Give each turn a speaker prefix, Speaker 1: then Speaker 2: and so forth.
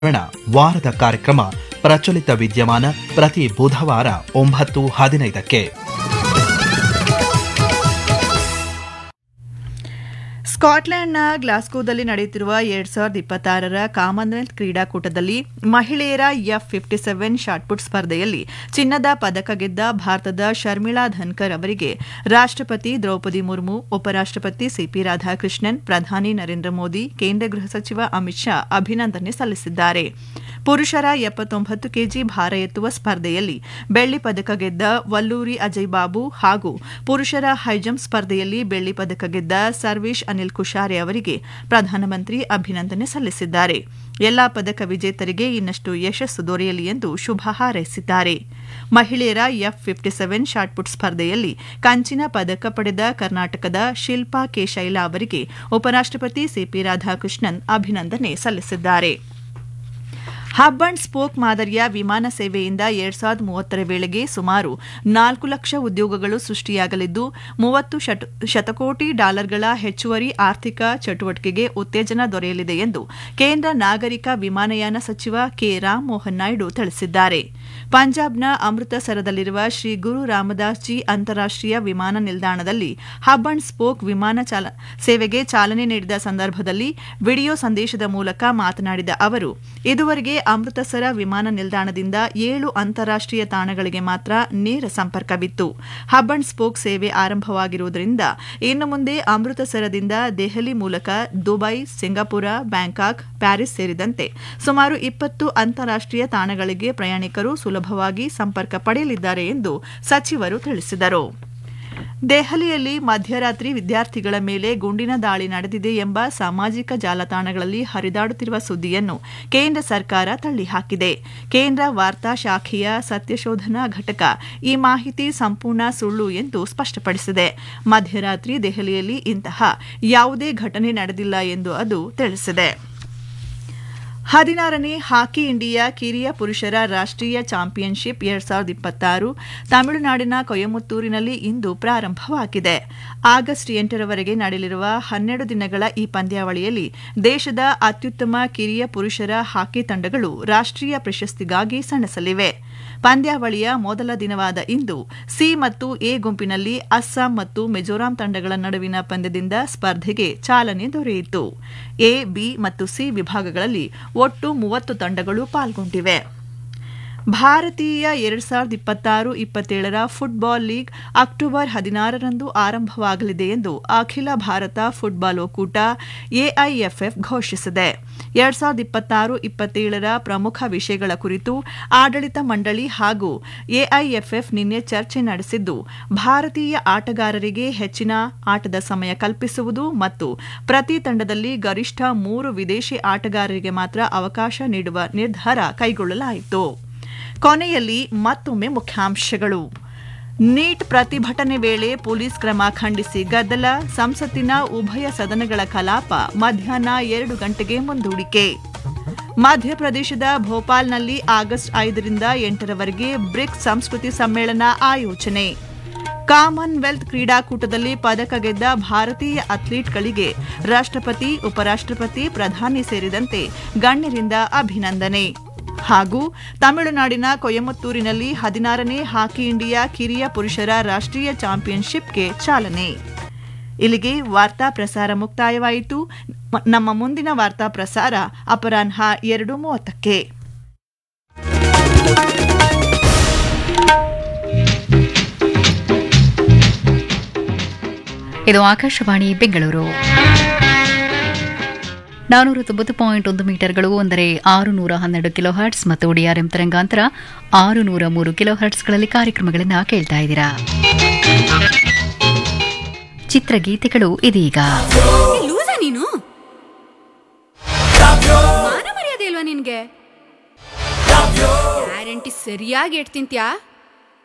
Speaker 1: ಕಾರಣ ವಾರದ ಕಾರ್ಯಕ್ರಮ ಪ್ರಚಲಿತ ವಿದ್ಯಮಾನ ಪ್ರತಿ ಬುಧವಾರ ಒಂಬತ್ತು ಹದಿನೈದಕ್ಕೆ
Speaker 2: ಸ್ಕಾಟ್ಲೆಂಡ್ನ ಗ್ಲಾಸ್ಗೋದಲ್ಲಿ ನಡೆಯುತ್ತಿರುವ ಎರಡ್ ಸಾವಿರದ ಇಪ್ಪತ್ತಾರರ ಕಾಮನ್ವೆಲ್ತ್ ಕ್ರೀಡಾಕೂಟದಲ್ಲಿ ಮಹಿಳೆಯರ ಎಫ್ ಫಿಫ್ಟಿ ಸೆವೆನ್ ಶಾಟ್ಪುಟ್ ಸ್ಪರ್ಧೆಯಲ್ಲಿ ಚಿನ್ನದ ಪದಕ ಗೆದ್ದ ಭಾರತದ ಶರ್ಮಿಳಾ ಧನ್ಕರ್ ಅವರಿಗೆ ರಾಷ್ಟ್ರಪತಿ ದ್ರೌಪದಿ ಮುರ್ಮು ಉಪರಾಷ್ಟ್ರಪತಿ ಸಿಪಿ ರಾಧಾಕೃಷ್ಣನ್ ಪ್ರಧಾನಿ ನರೇಂದ್ರ ಮೋದಿ ಕೇಂದ್ರ ಗೃಹ ಸಚಿವ ಅಮಿತ್ ಶಾ ಅಭಿನಂದನೆ ಸಲ್ಲಿಸಿದ್ದಾರೆ ಪುರುಷರ ಎಪ್ಪತ್ತೊಂಬತ್ತು ಕೆಜಿ ಭಾರ ಎತ್ತುವ ಸ್ಪರ್ಧೆಯಲ್ಲಿ ಬೆಳ್ಳಿ ಪದಕ ಗೆದ್ದ ವಲ್ಲೂರಿ ಅಜಯ್ ಬಾಬು ಹಾಗೂ ಪುರುಷರ ಹೈಜಂಪ್ ಸ್ಪರ್ಧೆಯಲ್ಲಿ ಬೆಳ್ಳಿ ಪದಕ ಗೆದ್ದ ಸರ್ವೇಶ್ ಅನಿಲ್ ಕುಶಾರೆ ಅವರಿಗೆ ಪ್ರಧಾನಮಂತ್ರಿ ಅಭಿನಂದನೆ ಸಲ್ಲಿಸಿದ್ದಾರೆ ಎಲ್ಲಾ ಪದಕ ವಿಜೇತರಿಗೆ ಇನ್ನಷ್ಟು ಯಶಸ್ಸು ದೊರೆಯಲಿ ಎಂದು ಶುಭ ಹಾರೈಸಿದ್ದಾರೆ ಮಹಿಳೆಯರ ಎಫ್ ಫಿಫ್ಟಿ ಸೆವೆನ್ ಶಾಟ್ಪುಟ್ ಸ್ಪರ್ಧೆಯಲ್ಲಿ ಕಂಚಿನ ಪದಕ ಪಡೆದ ಕರ್ನಾಟಕದ ಶಿಲ್ಪಾ ಕೆ ಶೈಲಾ ಅವರಿಗೆ ಉಪರಾಷ್ಟ್ರಪತಿ ಸಿಪಿ ರಾಧಾಕೃಷ್ಣನ್ ಅಭಿನಂದನೆ ಸಲ್ಲಿಸಿದ್ದಾರೆ ಹಬ್ ಅಂಡ್ ಸ್ಪೋಕ್ ಮಾದರಿಯ ವಿಮಾನ ಸೇವೆಯಿಂದ ಎರಡ್ ಸಾವಿರದ ಮೂವತ್ತರ ವೇಳೆಗೆ ಸುಮಾರು ನಾಲ್ಕು ಲಕ್ಷ ಉದ್ಯೋಗಗಳು ಸೃಷ್ಟಿಯಾಗಲಿದ್ದು ಮೂವತ್ತು ಶತಕೋಟಿ ಡಾಲರ್ಗಳ ಹೆಚ್ಚುವರಿ ಆರ್ಥಿಕ ಚಟುವಟಿಕೆಗೆ ಉತ್ತೇಜನ ದೊರೆಯಲಿದೆ ಎಂದು ಕೇಂದ್ರ ನಾಗರಿಕ ವಿಮಾನಯಾನ ಸಚಿವ ಕೆ ರಾಮಮೋಹನ್ ನಾಯ್ಡು ತಿಳಿಸಿದ್ದಾರೆ ಪಂಜಾಬ್ನ ಅಮೃತಸರದಲ್ಲಿರುವ ಶ್ರೀ ಗುರು ರಾಮದಾಸ್ ಜಿ ಅಂತಾರಾಷ್ಟೀಯ ವಿಮಾನ ನಿಲ್ದಾಣದಲ್ಲಿ ಹಬ್ ಅಂಡ್ ಸ್ಪೋಕ್ ವಿಮಾನ ಸೇವೆಗೆ ಚಾಲನೆ ನೀಡಿದ ಸಂದರ್ಭದಲ್ಲಿ ವಿಡಿಯೋ ಸಂದೇಶದ ಮೂಲಕ ಮಾತನಾಡಿದ ಅವರು ಇದುವರೆಗೆ ಅಮೃತಸರ ವಿಮಾನ ನಿಲ್ದಾಣದಿಂದ ಏಳು ಅಂತಾರಾಷ್ಟೀಯ ತಾಣಗಳಿಗೆ ಮಾತ್ರ ನೇರ ಸಂಪರ್ಕವಿತ್ತು ಹಬ್ ಅಂಡ್ ಸ್ಪೋಕ್ ಸೇವೆ ಆರಂಭವಾಗಿರುವುದರಿಂದ ಇನ್ನು ಮುಂದೆ ಅಮೃತಸರದಿಂದ ದೆಹಲಿ ಮೂಲಕ ದುಬೈ ಸಿಂಗಾಪುರ ಬ್ಯಾಂಕಾಕ್ ಪ್ಯಾರಿಸ್ ಸೇರಿದಂತೆ ಸುಮಾರು ಇಪ್ಪತ್ತು ಅಂತಾರಾಷ್ಟೀಯ ತಾಣಗಳಿಗೆ ಪ್ರಯಾಣಿಕರು ಸುಲಭವಾಗಿ ಸಂಪರ್ಕ ಪಡೆಯಲಿದ್ದಾರೆ ಎಂದು ಸಚಿವರು ತಿಳಿಸಿದರು ದೆಹಲಿಯಲ್ಲಿ ಮಧ್ಯರಾತ್ರಿ ವಿದ್ಯಾರ್ಥಿಗಳ ಮೇಲೆ ಗುಂಡಿನ ದಾಳಿ ನಡೆದಿದೆ ಎಂಬ ಸಾಮಾಜಿಕ ಜಾಲತಾಣಗಳಲ್ಲಿ ಹರಿದಾಡುತ್ತಿರುವ ಸುದ್ದಿಯನ್ನು ಕೇಂದ್ರ ಸರ್ಕಾರ ತಳ್ಳಿಹಾಕಿದೆ ಕೇಂದ್ರ ವಾರ್ತಾ ಶಾಖೆಯ ಸತ್ಯಶೋಧನಾ ಘಟಕ ಈ ಮಾಹಿತಿ ಸಂಪೂರ್ಣ ಸುಳ್ಳು ಎಂದು ಸ್ಪಷ್ಟಪಡಿಸಿದೆ ಮಧ್ಯರಾತ್ರಿ ದೆಹಲಿಯಲ್ಲಿ ಇಂತಹ ಯಾವುದೇ ಘಟನೆ ನಡೆದಿಲ್ಲ ಎಂದು ಅದು ತಿಳಿಸಿದೆ ಹದಿನಾರನೇ ಹಾಕಿ ಇಂಡಿಯಾ ಕಿರಿಯ ಪುರುಷರ ರಾಷ್ಟೀಯ ಚಾಂಪಿಯನ್ಶಿಪ್ ಎರಡ್ ಸಾವಿರದ ಇಪ್ಪತ್ತಾರು ತಮಿಳುನಾಡಿನ ಕೊಯಮತ್ತೂರಿನಲ್ಲಿ ಇಂದು ಪ್ರಾರಂಭವಾಗಿದೆ ಆಗಸ್ಟ್ ಎಂಟರವರೆಗೆ ನಡೆಯಲಿರುವ ಹನ್ನೆರಡು ದಿನಗಳ ಈ ಪಂದ್ಯಾವಳಿಯಲ್ಲಿ ದೇಶದ ಅತ್ಯುತ್ತಮ ಕಿರಿಯ ಪುರುಷರ ಹಾಕಿ ತಂಡಗಳು ರಾಷ್ಟೀಯ ಪ್ರಶಸ್ತಿಗಾಗಿ ಸೆಣಸಲಿವೆ ಪಂದ್ಯಾವಳಿಯ ಮೊದಲ ದಿನವಾದ ಇಂದು ಸಿ ಮತ್ತು ಎ ಗುಂಪಿನಲ್ಲಿ ಅಸ್ಸಾಂ ಮತ್ತು ಮಿಜೋರಾಂ ತಂಡಗಳ ನಡುವಿನ ಪಂದ್ಯದಿಂದ ಸ್ಪರ್ಧೆಗೆ ಚಾಲನೆ ದೊರೆಯಿತು ಎ ಬಿ ಮತ್ತು ಸಿ ವಿಭಾಗಗಳಲ್ಲಿ ಒಟ್ಟು ಮೂವತ್ತು ತಂಡಗಳು ಪಾಲ್ಗೊಂಡಿವೆ ಭಾರತೀಯ ಎರಡ್ ಸಾವಿರದ ಇಪ್ಪತ್ತಾರು ಇಪ್ಪತ್ತೇಳರ ಫುಟ್ಬಾಲ್ ಲೀಗ್ ಅಕ್ಟೋಬರ್ ಹದಿನಾರರಂದು ಆರಂಭವಾಗಲಿದೆ ಎಂದು ಅಖಿಲ ಭಾರತ ಫುಟ್ಬಾಲ್ ಒಕ್ಕೂಟ ಎಐಎಫ್ಎಫ್ ಘೋಷಿಸಿದೆ ಎರಡ್ ಸಾವಿರದ ಇಪ್ಪತ್ತಾರು ಇಪ್ಪತ್ತೇಳರ ಪ್ರಮುಖ ವಿಷಯಗಳ ಕುರಿತು ಆಡಳಿತ ಮಂಡಳಿ ಹಾಗೂ ಎಐಎಫ್ಎಫ್ ನಿನ್ನೆ ಚರ್ಚೆ ನಡೆಸಿದ್ದು ಭಾರತೀಯ ಆಟಗಾರರಿಗೆ ಹೆಚ್ಚಿನ ಆಟದ ಸಮಯ ಕಲ್ಪಿಸುವುದು ಮತ್ತು ಪ್ರತಿ ತಂಡದಲ್ಲಿ ಗರಿಷ್ಠ ಮೂರು ವಿದೇಶಿ ಆಟಗಾರರಿಗೆ ಮಾತ್ರ ಅವಕಾಶ ನೀಡುವ ನಿರ್ಧಾರ ಕೈಗೊಳ್ಳಲಾಯಿತು ಕೊನೆಯಲ್ಲಿ ಮತ್ತೊಮ್ಮೆ ಮುಖ್ಯಾಂಶಗಳು ನೀಟ್ ಪ್ರತಿಭಟನೆ ವೇಳೆ ಪೊಲೀಸ್ ಕ್ರಮ ಖಂಡಿಸಿ ಗದ್ದಲ ಸಂಸತ್ತಿನ ಉಭಯ ಸದನಗಳ ಕಲಾಪ ಮಧ್ಯಾಹ್ನ ಎರಡು ಗಂಟೆಗೆ ಮುಂದೂಡಿಕೆ ಮಧ್ಯಪ್ರದೇಶದ ಭೋಪಾಲ್ನಲ್ಲಿ ಆಗಸ್ಟ್ ಐದರಿಂದ ಎಂಟರವರೆಗೆ ಬ್ರಿಕ್ಸ್ ಸಂಸ್ಕೃತಿ ಸಮ್ಮೇಳನ ಆಯೋಜನೆ ಕಾಮನ್ವೆಲ್ತ್ ಕ್ರೀಡಾಕೂಟದಲ್ಲಿ ಪದಕ ಗೆದ್ದ ಭಾರತೀಯ ಅಥ್ಲೀಟ್ಗಳಿಗೆ ರಾಷ್ಟ್ರಪತಿ ಉಪರಾಷ್ಟ್ರಪತಿ ಪ್ರಧಾನಿ ಸೇರಿದಂತೆ ಗಣ್ಯರಿಂದ ಅಭಿನಂದನೆ ಹಾಗೂ ತಮಿಳುನಾಡಿನ ಕೊಯಮತ್ತೂರಿನಲ್ಲಿ ಹದಿನಾರನೇ ಹಾಕಿ ಇಂಡಿಯಾ ಕಿರಿಯ ಪುರುಷರ ರಾಷ್ಟೀಯ ಚಾಂಪಿಯನ್ಶಿಪ್ಗೆ ಚಾಲನೆ ಇಲ್ಲಿಗೆ ವಾರ್ತಾ ಪ್ರಸಾರ ಮುಕ್ತಾಯವಾಯಿತು ನಮ್ಮ ಮುಂದಿನ ವಾರ್ತಾ ಪ್ರಸಾರ ಅಪರಾಹ್ನ ಎರಡು ಮೂವತ್ತಕ್ಕೆ
Speaker 3: ಇದು ಆಕಾಶವಾಣಿ ಬೆಂಗಳೂರು ನಾನೂರ ತೊಂಬತ್ತು ಪಾಯಿಂಟ್ ಒಂದು ಮೀಟರ್ಗಳು ಅಂದರೆ ಆರು ನೂರ ಹನ್ನೆರಡು ಕಿಲೋ ಹರ್ಟ್ಸ್ ಮತ್ತು ಡಿಆರ್ಎಂ ತರಂಗಾಂತರ ಆರು ನೂರ ಮೂರು ಕಿಲೋ ಹರ್ಟ್ಸ್ಗಳಲ್ಲಿ ಕಾರ್ಯಕ್ರಮಗಳನ್ನು ಕೇಳ್ತಾ ಇದ್ದೀರಾ ಚಿತ್ರಗೀತೆಗಳು ಇದೀಗ
Speaker 4: ಲೂಸ ನೀನು ಮಾನ ಮರ್ಯಾದೆ ಇಲ್ವಾ ನಿನ್ಗೆ ಗ್ಯಾರಂಟಿ ಸರಿಯಾಗಿ ಎಟ್ ತಿಂತ್ಯಾ